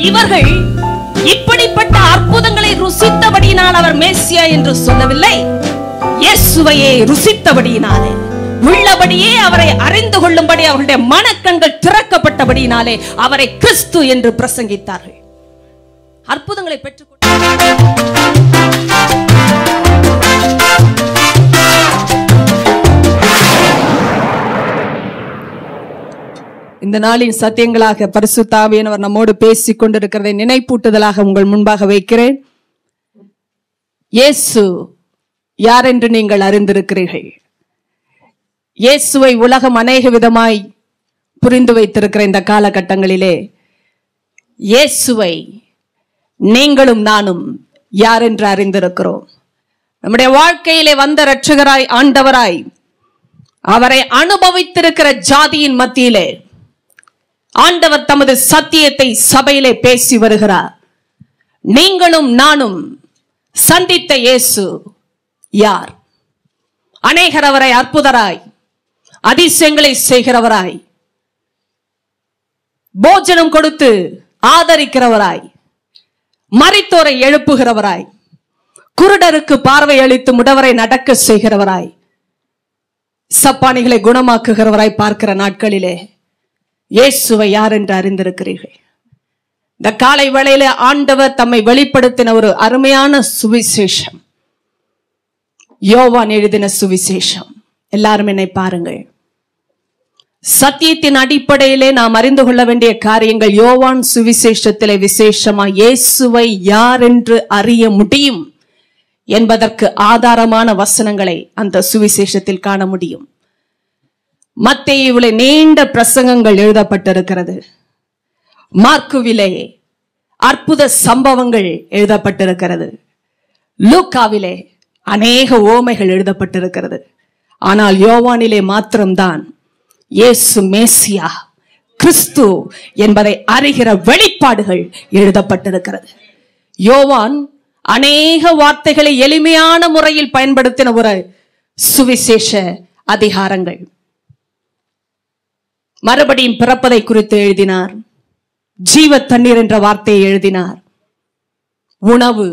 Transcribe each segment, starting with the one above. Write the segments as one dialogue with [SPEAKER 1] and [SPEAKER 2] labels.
[SPEAKER 1] இவர்கள் இப்படிப்பட்ட அற்புதங்களை ருசித்தபடியினால் அவர் மேசியா என்று சொல்லவில்லை இயேசுவையே ருசித்தபடியினாலே உள்ளபடியே அவரை அறிந்து கொள்ளும்படி அவர்களுடைய மனக்கண்கள் திறக்கப்பட்டபடியினாலே அவரை கிறிஸ்து என்று பிரசங்கித்தார்கள் அற்புதங்களை பெற்றுக் இந்த நாளின் சத்தியங்களாக பரிசுத்தாவியனவர் நம்மோடு பேசிக் கொண்டிருக்கிறதை நினைப்பூட்டுதலாக உங்கள் முன்பாக வைக்கிறேன் இயேசு யார் என்று நீங்கள் அறிந்திருக்கிறீர்கள் இயேசுவை உலகம் அநேக விதமாய் புரிந்து வைத்திருக்கிற இந்த காலகட்டங்களிலே இயேசுவை நீங்களும் நானும் யார் என்று அறிந்திருக்கிறோம் நம்முடைய வாழ்க்கையிலே வந்த இரட்சகராய் ஆண்டவராய் அவரை அனுபவித்திருக்கிற ஜாதியின் மத்தியிலே ஆண்டவர் தமது சத்தியத்தை சபையிலே பேசி வருகிறார் நீங்களும் நானும் சந்தித்த இயேசு யார் அநேகர் அவரை அற்புதராய் அதிசயங்களை செய்கிறவராய் போஜனம் கொடுத்து ஆதரிக்கிறவராய் மரித்தோரை எழுப்புகிறவராய் குருடருக்கு பார்வை அளித்து முடவரை நடக்க செய்கிறவராய் சப்பானிகளை குணமாக்குகிறவராய் பார்க்கிற நாட்களிலே இயேசுவை யார் என்று அறிந்திருக்கிறீர்கள் இந்த காலை வேளையில ஆண்டவர் தம்மை வெளிப்படுத்தின ஒரு அருமையான சுவிசேஷம் யோவான் எழுதின சுவிசேஷம் எல்லாரும் என்னை பாருங்கள் சத்தியத்தின் அடிப்படையிலே நாம் அறிந்து கொள்ள வேண்டிய காரியங்கள் யோவான் சுவிசேஷத்திலே விசேஷமா இயேசுவை யார் என்று அறிய முடியும் என்பதற்கு ஆதாரமான வசனங்களை அந்த சுவிசேஷத்தில் காண முடியும் மத்தேயுவிலே நீண்ட பிரசங்கங்கள் எழுதப்பட்டிருக்கிறது மார்க்குவிலே அற்புத சம்பவங்கள் எழுதப்பட்டிருக்கிறது லூக்காவிலே அநேக ஓமைகள் எழுதப்பட்டிருக்கிறது ஆனால் யோவானிலே மாத்திரம்தான் இயேசு மேசியா கிறிஸ்து என்பதை அறிகிற வெளிப்பாடுகள் எழுதப்பட்டிருக்கிறது யோவான் அநேக வார்த்தைகளை எளிமையான முறையில் பயன்படுத்தின ஒரு சுவிசேஷ அதிகாரங்கள் மறுபடியும் பிறப்பதை குறித்து எழுதினார் ஜீவ தண்ணீர் என்ற வார்த்தையை எழுதினார் உணவு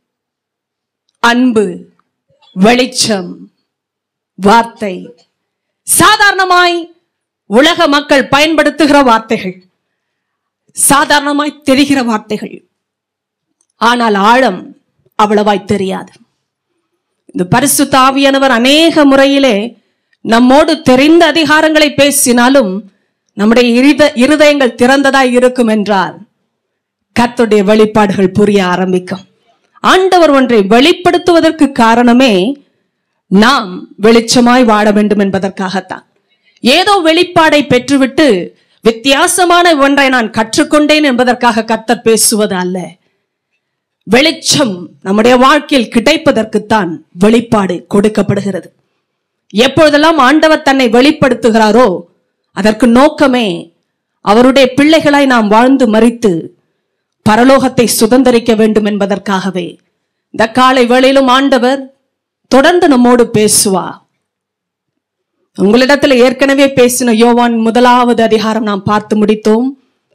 [SPEAKER 1] அன்பு வெளிச்சம் வார்த்தை சாதாரணமாய் உலக மக்கள் பயன்படுத்துகிற வார்த்தைகள் சாதாரணமாய் தெரிகிற வார்த்தைகள் ஆனால் ஆழம் அவ்வளவாய் தெரியாது இந்த பரிசுத்த ஆவியானவர் அநேக முறையிலே நம்மோடு தெரிந்த அதிகாரங்களை பேசினாலும் நம்முடைய இருத இருதயங்கள் திறந்ததாய் இருக்கும் என்றால் கர்த்தருடைய வெளிப்பாடுகள் புரிய ஆரம்பிக்கும் ஆண்டவர் ஒன்றை வெளிப்படுத்துவதற்கு காரணமே நாம் வெளிச்சமாய் வாழ வேண்டும் என்பதற்காகத்தான் ஏதோ வெளிப்பாடை பெற்றுவிட்டு வித்தியாசமான ஒன்றை நான் கற்றுக்கொண்டேன் என்பதற்காக கர்த்தர் பேசுவது அல்ல வெளிச்சம் நம்முடைய வாழ்க்கையில் கிடைப்பதற்குத்தான் வெளிப்பாடு கொடுக்கப்படுகிறது எப்பொழுதெல்லாம் ஆண்டவர் தன்னை வெளிப்படுத்துகிறாரோ அதற்கு நோக்கமே அவருடைய பிள்ளைகளாய் நாம் வாழ்ந்து மறித்து பரலோகத்தை சுதந்தரிக்க வேண்டும் என்பதற்காகவே இந்த காலை வேளையிலும் ஆண்டவர் தொடர்ந்து நம்மோடு பேசுவா உங்களிடத்துல ஏற்கனவே பேசின யோவான் முதலாவது அதிகாரம் நாம் பார்த்து முடித்தோம்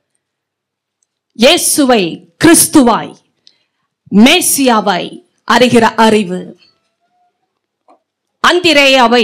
[SPEAKER 1] இயேசுவை கிறிஸ்துவாய் மேசியாவாய் அறிகிற அறிவு அந்திரேயாவை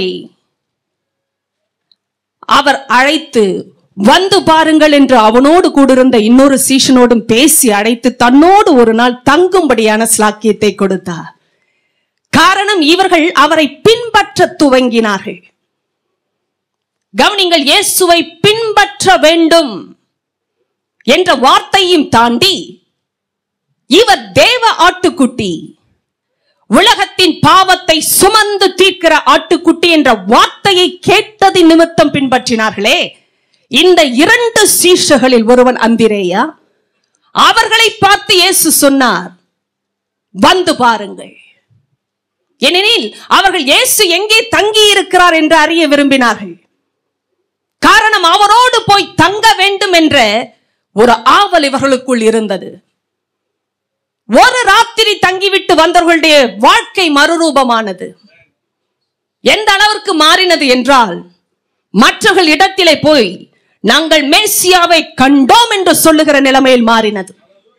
[SPEAKER 1] அவர் அழைத்து வந்து பாருங்கள் என்று அவனோடு கூடிருந்த இன்னொரு சீஷனோடும் பேசி அழைத்து தன்னோடு ஒரு நாள் தங்கும்படியான ஸ்லாக்கியத்தை கொடுத்தார் காரணம் இவர்கள் அவரை பின்பற்ற துவங்கினார்கள் கவனிங்கள் இயேசுவை பின்பற்ற வேண்டும் என்ற வார்த்தையும் தாண்டி இவர் தேவ ஆட்டுக்குட்டி உலகத்தின் பாவத்தை சுமந்து தீர்க்கிற ஆட்டுக்குட்டி என்ற வார்த்தையை கேட்டது நிமித்தம் பின்பற்றினார்களே இந்த இரண்டு சீஷர்களில் ஒருவன் அந்திரேயா அவர்களை பார்த்து இயேசு சொன்னார் வந்து பாருங்கள் ஏனெனில் அவர்கள் இயேசு எங்கே தங்கி இருக்கிறார் என்று அறிய விரும்பினார்கள் காரணம் அவரோடு போய் தங்க வேண்டும் என்ற ஒரு ஆவல் இவர்களுக்குள் இருந்தது ஒரு ராத்திரி தங்கிவிட்டு வந்தவர்களுடைய வாழ்க்கை மறுரூபமானது எந்த அளவிற்கு மாறினது என்றால் மற்றவர்கள் இடத்திலே போய் நாங்கள் மேசியாவை கண்டோம் என்று சொல்லுகிற நிலைமையில் மாறினது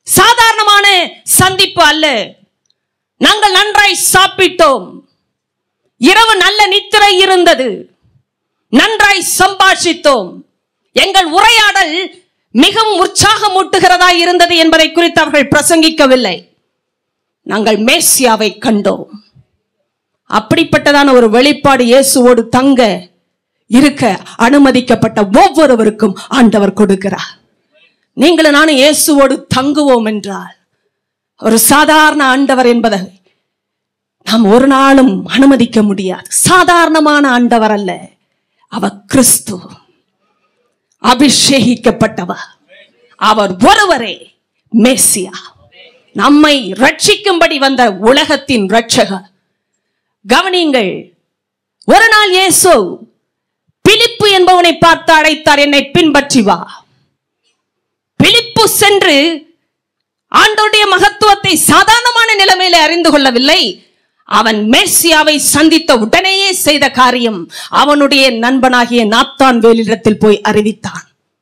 [SPEAKER 1] சாதாரணமான சந்திப்பு அல்ல நாங்கள் நன்றாய் சாப்பிட்டோம் இரவு நல்ல நித்திரை இருந்தது நன்றாய் சம்பாஷித்தோம் எங்கள் உரையாடல் மிகவும் உற்சாகமூட்டுகிறதா இருந்தது என்பதை குறித்து அவர்கள் பிரசங்கிக்கவில்லை நாங்கள் மேசியாவை கண்டோம் அப்படிப்பட்டதான ஒரு வெளிப்பாடு இயேசுவோடு தங்க இருக்க அனுமதிக்கப்பட்ட ஒவ்வொருவருக்கும் ஆண்டவர் கொடுக்கிறார் நீங்களும் நானும் இயேசுவோடு தங்குவோம் என்றால் ஒரு சாதாரண ஆண்டவர் என்பதை நாம் ஒரு நாளும் அனுமதிக்க முடியாது சாதாரணமான ஆண்டவர் அல்ல அவர் கிறிஸ்து அபிஷேகிக்கப்பட்டவர் அவர் ஒருவரே மேசியா நம்மை ரட்சிக்கும்படி வந்த உலகத்தின் ரட்சகர் கவனியுங்கள் ஒரு நாள் இயேசு பிலிப்பு என்பவனை பார்த்து அழைத்தார் என்னை பின்பற்றி வா பிலிப்பு சென்று ஆண்டோடைய மகத்துவத்தை சாதாரணமான நிலைமையில அறிந்து கொள்ளவில்லை அவன் மேசியாவை சந்தித்த உடனேயே செய்த காரியம் அவனுடைய நண்பனாகிய நாத்தான் வேலிடத்தில் போய் அறிவித்தான்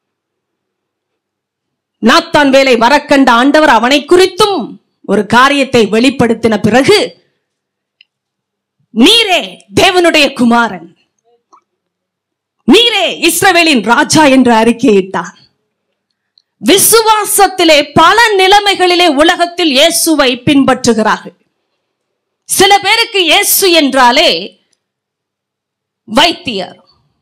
[SPEAKER 1] நாத்தான் வேலை வரக்கண்ட ஆண்டவர் அவனை குறித்தும் ஒரு காரியத்தை வெளிப்படுத்தின பிறகு நீரே தேவனுடைய குமாரன் நீரே இஸ்ரவேலின் ராஜா என்று அறிக்கையிட்டான் விசுவாசத்திலே பல நிலைமைகளிலே உலகத்தில் இயேசுவை பின்பற்றுகிறார்கள் சில பேருக்கு இயேசு என்றாலே வைத்தியர்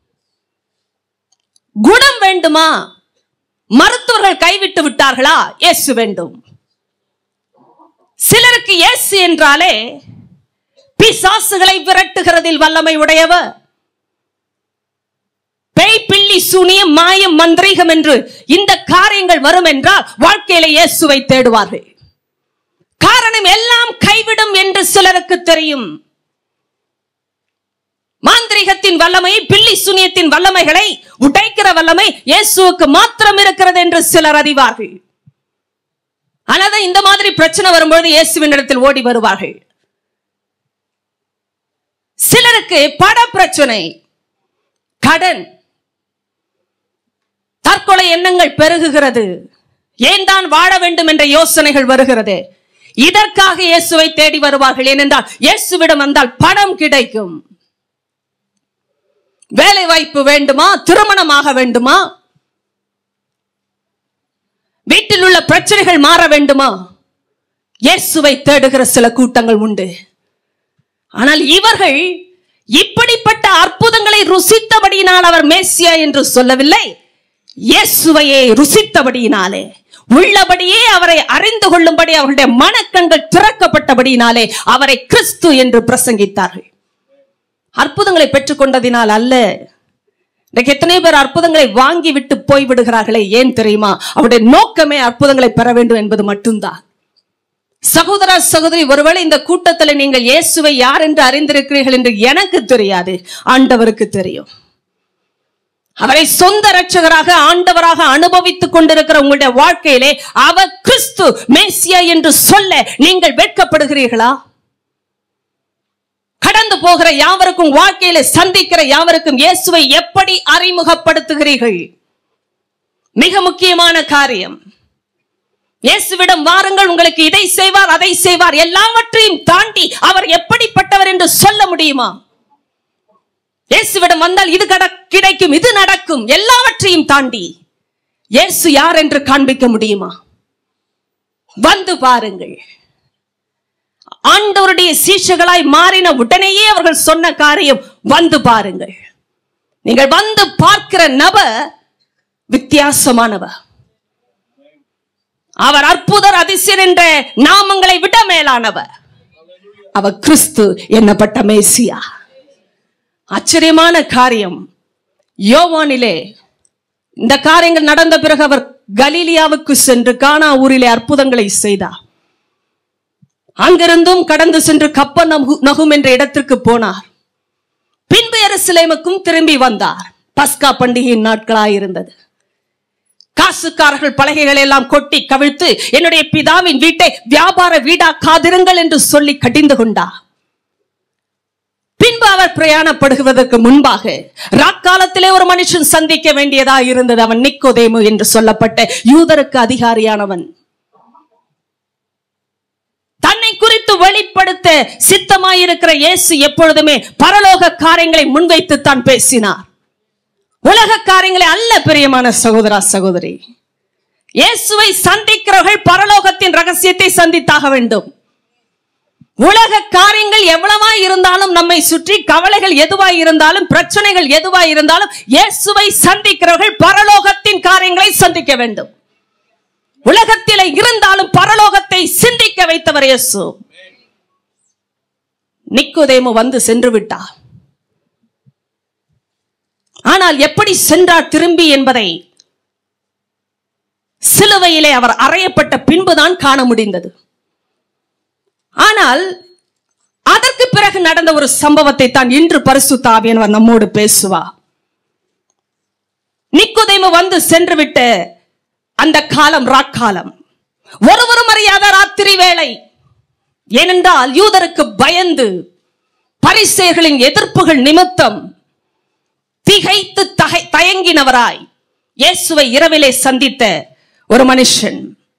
[SPEAKER 1] குணம் வேண்டுமா மருத்துவர்கள் கைவிட்டு விட்டார்களா இயேசு வேண்டும் சிலருக்கு இயேசு என்றாலே பிசாசுகளை விரட்டுகிறதில் வல்லமை உடையவர் பேய் பில்லி சூனியம் மாயம் மந்திரீகம் என்று இந்த காரியங்கள் வரும் என்றால் வாழ்க்கையில இயேசுவை தேடுவார்கள் காரணம் எல்லாம் கைவிடும் என்று சிலருக்கு தெரியும் மாந்திரிகத்தின் வல்லமை பில்லி சுனியத்தின் வல்லமைகளை உடைக்கிற வல்லமை இயேசுவுக்கு மாத்திரம் இருக்கிறது என்று சிலர் அறிவார்கள் ஆனால் இந்த மாதிரி பிரச்சனை வரும்பொழுது இயேசுவின் இடத்தில் ஓடி வருவார்கள் சிலருக்கு பட பிரச்சனை கடன் தற்கொலை எண்ணங்கள் பெருகுகிறது ஏன் தான் வாழ வேண்டும் என்ற யோசனைகள் வருகிறது இதற்காக இயேசுவை தேடி வருவார்கள் ஏனென்றால் இயேசுவிடம் வந்தால் பணம் கிடைக்கும் வேலை வாய்ப்பு வேண்டுமா திருமணமாக வேண்டுமா வீட்டில் உள்ள பிரச்சனைகள் மாற வேண்டுமா இயேசுவை தேடுகிற சில கூட்டங்கள் உண்டு ஆனால் இவர்கள் இப்படிப்பட்ட அற்புதங்களை ருசித்தபடியினால் அவர் மேசியா என்று சொல்லவில்லை இயேசுவையே ருசித்தபடியினாலே உள்ளபடியே அவரை அறிந்து கொள்ளும்படி அவர்களுடைய மனக்கண்கள் திறக்கப்பட்டபடியினாலே அவரை கிறிஸ்து என்று பிரசங்கித்தார்கள் அற்புதங்களை பெற்றுக்கொண்டதினால் அல்ல இன்றைக்கு எத்தனை பேர் அற்புதங்களை வாங்கி விட்டு போய் விடுகிறார்களே ஏன் தெரியுமா அவருடைய நோக்கமே அற்புதங்களை பெற வேண்டும் என்பது மட்டும்தான் சகோதர சகோதரி ஒருவேளை இந்த கூட்டத்தில் நீங்கள் இயேசுவை யார் என்று அறிந்திருக்கிறீர்கள் என்று எனக்கு தெரியாது ஆண்டவருக்கு தெரியும் அவரை சொந்த ரட்சகராக ஆண்டவராக அனுபவித்துக் கொண்டிருக்கிற உங்களுடைய வாழ்க்கையிலே அவர் கிறிஸ்து மேசியா என்று சொல்ல நீங்கள் வெட்கப்படுகிறீர்களா கடந்து போகிற யாவருக்கும் வாழ்க்கையில சந்திக்கிற யாவருக்கும் இயேசுவை எப்படி அறிமுகப்படுத்துகிறீர்கள் மிக முக்கியமான காரியம் இயேசுவிடம் வாருங்கள் உங்களுக்கு இதை செய்வார் அதை செய்வார் எல்லாவற்றையும் தாண்டி அவர் எப்படிப்பட்டவர் என்று சொல்ல முடியுமா இயேசுவிடம் வந்தால் இது கட- கிடைக்கும் இது நடக்கும் எல்லாவற்றையும் தாண்டி இயேசு யார் என்று காண்பிக்க முடியுமா வந்து பாருங்கள் ஆண்டவருடைய சீஷர்களாய் மாறின உடனேயே அவர்கள் சொன்ன காரியம் வந்து பாருங்கள் நீங்கள் வந்து பார்க்கிற நபர் வித்தியாசமானவர் அவர் அற்புதர் அதிசயர் என்ற நாமங்களை விட மேலானவர் அவர் கிறிஸ்து என்னப்பட்ட மேசியா ஆச்சரியமான காரியம் யோவானிலே இந்த காரியங்கள் நடந்த பிறகு அவர் கலீலியாவுக்கு சென்று கானா ஊரிலே அற்புதங்களை செய்தார் அங்கிருந்தும் கடந்து சென்று கப்ப நகும் என்ற இடத்திற்கு போனார் பின்பு எருசலேமுக்கும் திரும்பி வந்தார் பஸ்கா பண்டிகையின் நாட்களாயிருந்தது காசுக்காரர்கள் பலகைகளை எல்லாம் கொட்டி கவிழ்த்து என்னுடைய பிதாவின் வீட்டை வியாபார வீடாக்காதிருங்கள் என்று சொல்லி கடிந்து கொண்டார் பின்பு அவர் பிரயாணப்படுவதற்கு முன்பாக ராக்காலத்திலே ஒரு மனுஷன் சந்திக்க வேண்டியதா இருந்தது அவன் நிக்கோதேமு என்று சொல்லப்பட்ட யூதருக்கு அதிகாரியானவன் எடுத்து வெளிப்படுத்த சித்தமாயிருக்கிற இயேசு எப்பொழுதுமே பரலோக காரியங்களை முன்வைத்துத்தான் பேசினார் உலக காரியங்களை அல்ல பிரியமான சகோதரா சகோதரி இயேசுவை சந்திக்கிறவர்கள் பரலோகத்தின் ரகசியத்தை சந்தித்தாக வேண்டும் உலக காரியங்கள் எவ்வளவா இருந்தாலும் நம்மை சுற்றி கவலைகள் எதுவாய் இருந்தாலும் பிரச்சனைகள் எதுவாய் இருந்தாலும் இயேசுவை சந்திக்கிறவர்கள் பரலோகத்தின் காரியங்களை சந்திக்க வேண்டும் உலகத்திலே இருந்தாலும் பரலோகத்தை சிந்திக்க வைத்தவர் இயேசு நிக்கோதேமு வந்து சென்று விட்டார் ஆனால் எப்படி சென்றார் திரும்பி என்பதை சிலுவையிலே அவர் அறையப்பட்ட பின்புதான் காண முடிந்தது ஆனால் அதற்கு பிறகு நடந்த ஒரு சம்பவத்தை தான் இன்று பரிசுத்த ஆவியானவர் நம்மோடு பேசுவா நிக்குதைமு வந்து சென்று விட்ட அந்த காலம் ராக்காலம் ஒருவரும் அறியாத ராத்திரி வேளை ஏனென்றால் யூதருக்கு பயந்து பரிசேர்களின் எதிர்ப்புகள் நிமித்தம் திகைத்து தகை தயங்கினவராய் இயேசுவை இரவிலே சந்தித்த ஒரு மனுஷன்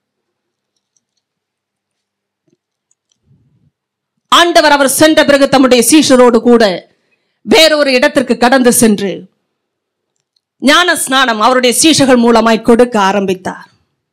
[SPEAKER 1] ஆண்டவர் அவர் சென்ற பிறகு தம்முடைய சீஷரோடு கூட வேறொரு இடத்திற்கு கடந்து சென்று ஞான ஸ்நானம் அவருடைய சீஷர்கள் மூலமாய் கொடுக்க ஆரம்பித்தார்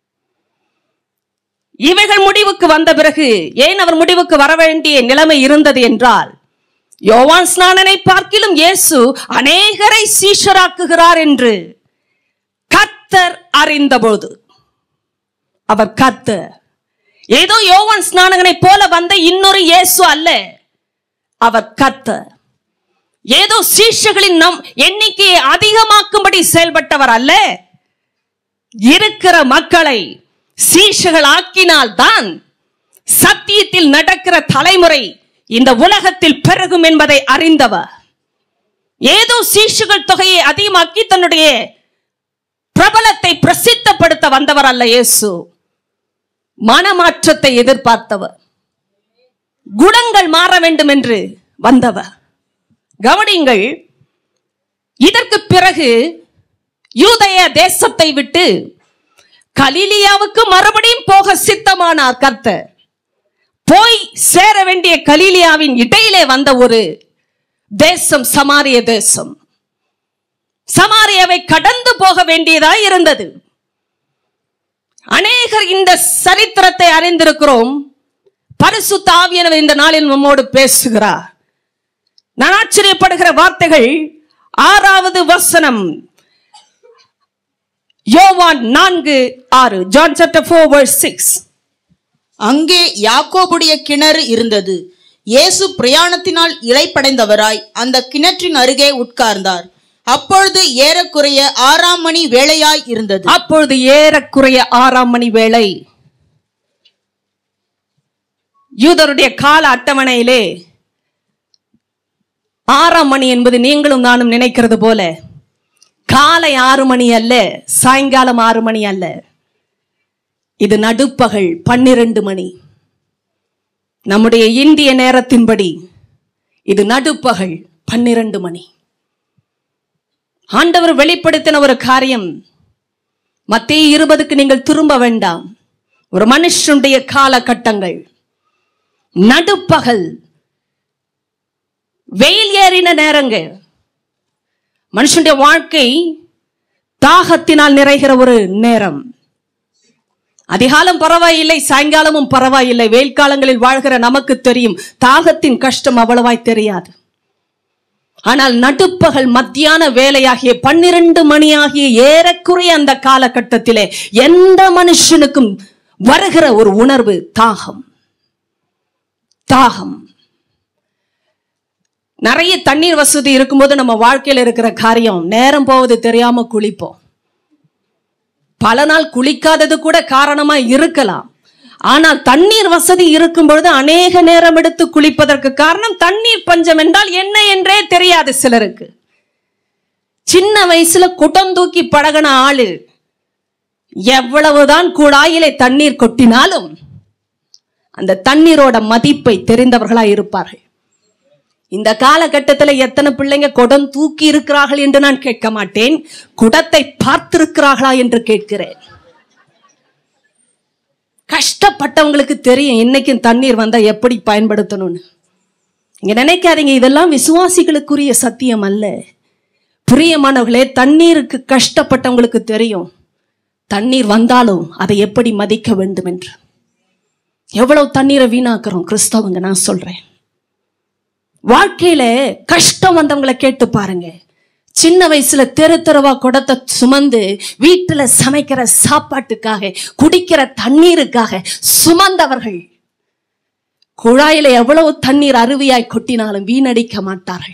[SPEAKER 1] இவைகள் முடிவுக்கு வந்த பிறகு ஏன் அவர் முடிவுக்கு வர வேண்டிய நிலைமை இருந்தது என்றால் யோவான் ஸ்நானனை பார்க்கிலும் இயேசு அநேகரை சீஷராக்குகிறார் என்று கத்தர் அறிந்தபோது அவர் கத்தர் ஏதோ யோவான் ஸ்நானகனை போல வந்த இன்னொரு இயேசு அல்ல அவர் கத்தர் ஏதோ சீஷர்களின் நம் எண்ணிக்கையை அதிகமாக்கும்படி செயல்பட்டவர் அல்ல இருக்கிற மக்களை சீஷர்கள் ஆக்கினால் தான் சத்தியத்தில் நடக்கிற தலைமுறை இந்த உலகத்தில் பெருகும் என்பதை அறிந்தவர் ஏதோ சீஷுகள் தொகையை அதிகமாக்கி தன்னுடைய பிரபலத்தை பிரசித்தப்படுத்த வந்தவர் அல்ல இயேசு மனமாற்றத்தை எதிர்பார்த்தவர் குணங்கள் மாற வேண்டும் என்று வந்தவர் கவனிங்கள் இதற்கு பிறகு யூதய தேசத்தை விட்டு கலீலியாவுக்கு மறுபடியும் போக சித்தமானார் கர்த்தர் போய் சேர வேண்டிய கலீலியாவின் இடையிலே வந்த ஒரு தேசம் சமாரிய தேசம் சமாரியாவை கடந்து போக வேண்டியதாய் இருந்தது அநேகர் இந்த சரித்திரத்தை அறிந்திருக்கிறோம் பரிசுத்த ஆவியானவர் இந்த நாளில் நம்மோடு பேசுகிறார் நான் ஆச்சரியப்படுகிற வார்த்தைகள் ஆறாவது வசனம் யோவான் நான்கு ஆறு John chapter four verse six
[SPEAKER 2] அங்கே யாக்கோபுடைய கிணறு இருந்தது இயேசு பிரயாணத்தினால் இளைப்படைந்தவராய் அந்த கிணற்றின் அருகே உட்கார்ந்தார் அப்பொழுது ஏறக்குறைய ஆறாம் மணி வேளையாய் இருந்தது
[SPEAKER 1] அப்பொழுது ஏறக்குறைய ஆறாம் மணி வேளை யூதருடைய கால அட்டவணையிலே ஆறாம் மணி என்பது நீங்களும் நானும் நினைக்கிறது போல காலை ஆறு மணி அல்ல சாயங்காலம் ஆறு மணி அல்ல இது நடுப்பகல் பன்னிரண்டு மணி நம்முடைய இந்திய நேரத்தின்படி இது நடுப்பகல் பன்னிரண்டு மணி ஆண்டவர் வெளிப்படுத்தின ஒரு காரியம் மத்திய இருபதுக்கு நீங்கள் திரும்ப வேண்டாம் ஒரு மனுஷனுடைய காலகட்டங்கள் நடுப்பகல் வெயில் ஏறின நேரங்கள் மனுஷனுடைய வாழ்க்கை தாகத்தினால் நிறைகிற ஒரு நேரம் அதிகாலம் பரவாயில்லை சாயங்காலமும் பரவாயில்லை வெயில் காலங்களில் வாழ்கிற நமக்கு தெரியும் தாகத்தின் கஷ்டம் அவ்வளவாய் தெரியாது ஆனால் நடுப்பகல் மத்தியான வேலையாகிய பன்னிரண்டு மணியாகிய ஏறக்குறைய அந்த காலகட்டத்திலே எந்த மனுஷனுக்கும் வருகிற ஒரு உணர்வு தாகம் தாகம் நிறைய தண்ணீர் வசதி இருக்கும்போது நம்ம வாழ்க்கையில் இருக்கிற காரியம் நேரம் போவது தெரியாம குளிப்போம் பல நாள் குளிக்காதது கூட காரணமா இருக்கலாம் ஆனால் தண்ணீர் வசதி இருக்கும் பொழுது அநேக நேரம் எடுத்து குளிப்பதற்கு காரணம் தண்ணீர் பஞ்சம் என்றால் என்ன என்றே தெரியாது சிலருக்கு சின்ன வயசுல குடம் தூக்கி பழகின ஆளு எவ்வளவுதான் குழாயிலே தண்ணீர் கொட்டினாலும் அந்த தண்ணீரோட மதிப்பை தெரிந்தவர்களா இருப்பார்கள் இந்த காலகட்டத்தில் எத்தனை பிள்ளைங்க குடம் தூக்கி இருக்கிறார்கள் என்று நான் கேட்க மாட்டேன் குடத்தை பார்த்திருக்கிறார்களா என்று கேட்கிறேன் கஷ்டப்பட்டவங்களுக்கு தெரியும் இன்னைக்கும் தண்ணீர் வந்தா எப்படி பயன்படுத்தணும்னு நீங்க நினைக்காதீங்க இதெல்லாம் விசுவாசிகளுக்குரிய சத்தியம் அல்ல பிரியமானவர்களே தண்ணீருக்கு கஷ்டப்பட்டவங்களுக்கு தெரியும் தண்ணீர் வந்தாலும் அதை எப்படி மதிக்க வேண்டும் என்று எவ்வளவு தண்ணீரை வீணாக்குறோம் கிறிஸ்தவங்க நான் சொல்றேன் வாழ்க்கையில கஷ்டம் வந்தவங்களை கேட்டு பாருங்க சின்ன வயசுல தெரு தெருவா குடத்தை சுமந்து வீட்டுல சமைக்கிற சாப்பாட்டுக்காக குடிக்கிற தண்ணீருக்காக சுமந்தவர்கள் குழாயில எவ்வளவு தண்ணீர் அருவியாய் கொட்டினாலும் வீணடிக்க மாட்டார்கள்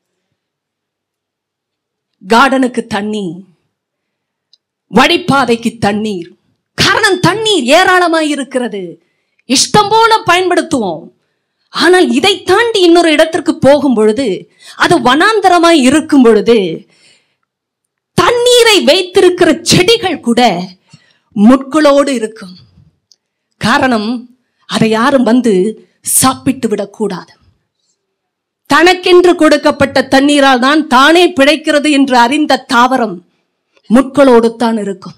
[SPEAKER 1] கார்டனுக்கு தண்ணி வடிப்பாதைக்கு தண்ணீர் காரணம் தண்ணீர் ஏராளமாய் இருக்கிறது இஷ்டம் போல பயன்படுத்துவோம் ஆனால் இதை தாண்டி இன்னொரு இடத்திற்கு போகும் பொழுது அது வனாந்தரமாய் இருக்கும் பொழுது தண்ணீரை வைத்திருக்கிற செடிகள் கூட முட்களோடு இருக்கும் காரணம் அதை யாரும் வந்து சாப்பிட்டு விடக்கூடாது தனக்கென்று கொடுக்கப்பட்ட தண்ணீரால் தான் தானே பிழைக்கிறது என்று அறிந்த தாவரம் முட்களோடு தான் இருக்கும்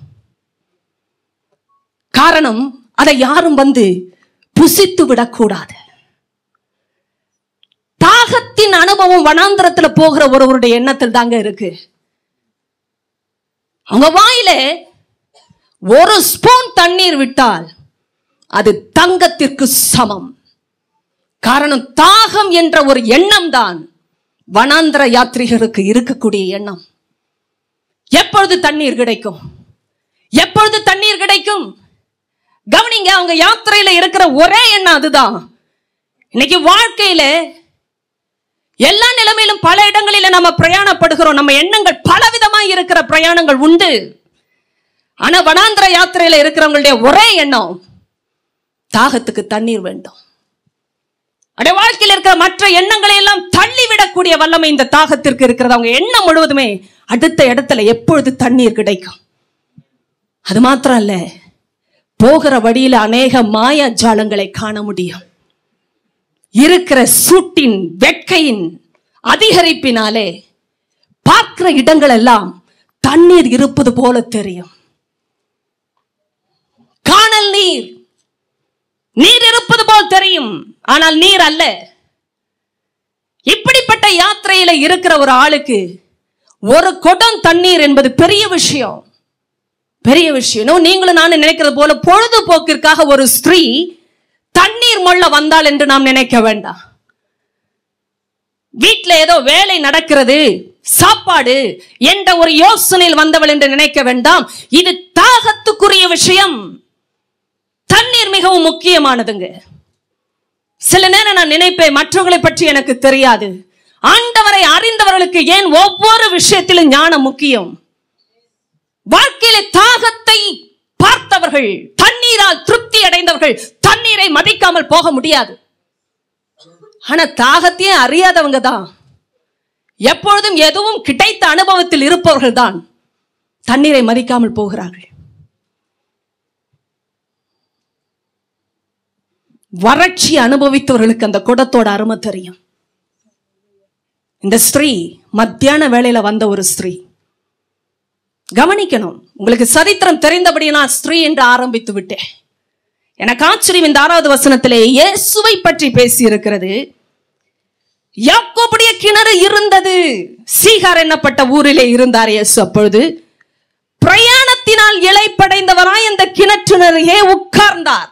[SPEAKER 1] காரணம் அதை யாரும் வந்து புசித்து விடக்கூடாது தாகத்தின் அனுபவம் வனாந்திரத்துல போகிற ஒருவருடைய எண்ணத்தில் தாங்க இருக்கு அவங்க வாயில ஒரு ஸ்பூன் தண்ணீர் விட்டால் அது தங்கத்திற்கு சமம் காரணம் தாகம் என்ற ஒரு எண்ணம் தான் வனாந்திர யாத்ரிகருக்கு இருக்கக்கூடிய எண்ணம் எப்பொழுது தண்ணீர் கிடைக்கும் எப்பொழுது தண்ணீர் கிடைக்கும் கவனிங்க அவங்க யாத்திரையில இருக்கிற ஒரே எண்ணம் அதுதான் இன்னைக்கு வாழ்க்கையில எல்லா நிலைமையிலும் பல இடங்களில நம்ம பிரயாணப்படுகிறோம் நம்ம எண்ணங்கள் பலவிதமா இருக்கிற பிரயாணங்கள் உண்டு ஆனா வனாந்திர யாத்திரையில இருக்கிறவங்களுடைய ஒரே எண்ணம் தாகத்துக்கு தண்ணீர் வேண்டும் அடைய வாழ்க்கையில் இருக்கிற மற்ற எண்ணங்களை எல்லாம் தள்ளிவிடக்கூடிய வல்லமை இந்த தாகத்திற்கு இருக்கிறது அவங்க எண்ணம் முழுவதுமே அடுத்த இடத்துல எப்பொழுது தண்ணீர் கிடைக்கும் அது மாத்திரம் அல்ல போகிற வழியில அநேக மாய ஜாலங்களை காண முடியும் இருக்கிற சூட்டின் வெட்கையின் அதிகரிப்பினாலே பார்க்கிற இடங்கள் எல்லாம் தண்ணீர் இருப்பது போல தெரியும் காணல் நீர் நீர் இருப்பது போல் தெரியும் ஆனால் நீர் அல்ல இப்படிப்பட்ட யாத்திரையில இருக்கிற ஒரு ஆளுக்கு ஒரு குடம் தண்ணீர் என்பது பெரிய விஷயம் பெரிய விஷயம் இன்னும் நீங்களும் நானும் நினைக்கிறது போல பொழுதுபோக்கிற்காக ஒரு ஸ்திரீ தண்ணீர் மொள்ள வந்தாள் என்று நாம் நினைக்க வேண்டாம் வீட்ல ஏதோ வேலை நடக்கிறது சாப்பாடு என்ற ஒரு யோசனையில் வந்தவள் என்று நினைக்க வேண்டாம் இது தாகத்துக்குரிய விஷயம் தண்ணீர் மிகவும் முக்கியமானதுங்க சில நேரம் நான் நினைப்பேன் மற்றவர்களை பற்றி எனக்கு தெரியாது ஆண்டவரை அறிந்தவர்களுக்கு ஏன் ஒவ்வொரு விஷயத்திலும் ஞானம் முக்கியம் வாழ்க்கையில தாகத்தை பார்த்தவர்கள் தண்ணீரால் திருப்தி அடைந்தவர்கள் தண்ணீரை மதிக்காமல் போக முடியாது ஆனா தாகத்தையே அறியாதவங்க தான் எப்பொழுதும் எதுவும் கிடைத்த அனுபவத்தில் இருப்பவர்கள் தான் தண்ணீரை மதிக்காமல் போகிறார்கள் வறட்சி அனுபவித்தவர்களுக்கு அந்த குடத்தோட அருமை தெரியும் இந்த ஸ்திரீ மத்தியான வேளையில வந்த ஒரு ஸ்திரீ கவனிக்கணும் உங்களுக்கு சரித்திரம் தெரிந்தபடி நான் ஸ்திரீ என்று ஆரம்பித்து விட்டேன் எனக்கு ஆச்சரியம் இந்த ஆறாவது வசனத்திலே இயேசுவை பற்றி பேசி இருக்கிறது யாக்கோபுடைய கிணறு இருந்தது சீகார் என்னப்பட்ட ஊரிலே இருந்தார் இயேசு அப்பொழுது பிரயாணத்தினால் இலைப்படைந்தவராய் அந்த கிணற்றினரையே உட்கார்ந்தார்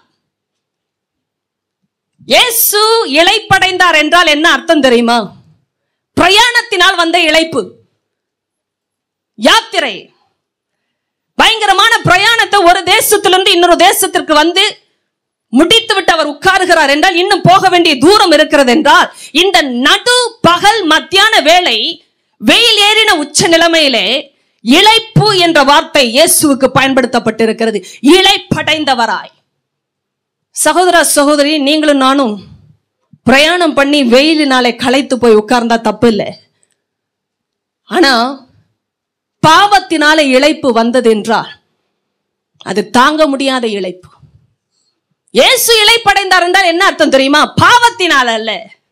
[SPEAKER 1] இயேசு இலைப்படைந்தார் என்றால் என்ன அர்த்தம் தெரியுமா பிரயாணத்தினால் வந்த இழைப்பு யாத்திரை பயங்கரமான பிரயாணத்தை ஒரு தேசத்திலிருந்து இன்னொரு தேசத்திற்கு வந்து முடித்து விட்டு அவர் உட்காருகிறார் என்றால் இன்னும் போக வேண்டிய தூரம் இருக்கிறது என்றால் இந்த நடு பகல் மத்தியான வேளை வெயில் ஏறின உச்ச நிலைமையிலே இளைப்பு என்ற வார்த்தை இயேசுவுக்கு பயன்படுத்தப்பட்டிருக்கிறது இளைப்படைந்தவராய் சகோதர சகோதரி நீங்களும் நானும் பிரயாணம் பண்ணி வெயிலினாலே களைத்து போய் உட்கார்ந்தா தப்பு இல்லை ஆனா பாவத்தினால இழைப்பு வந்தது என்றால் அது தாங்க முடியாத இழைப்பு இயேசு இழைப்படைந்தார் என்றால் என்ன அர்த்தம் தெரியுமா பாவத்தினால் அல்ல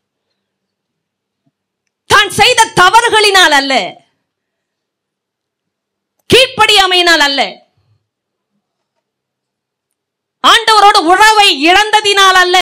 [SPEAKER 1] தான் செய்த தவறுகளினால் அல்ல கீழ்ப்படியாமையினால் அல்ல ஆண்டவரோடு உற இழந்ததினால் அல்ல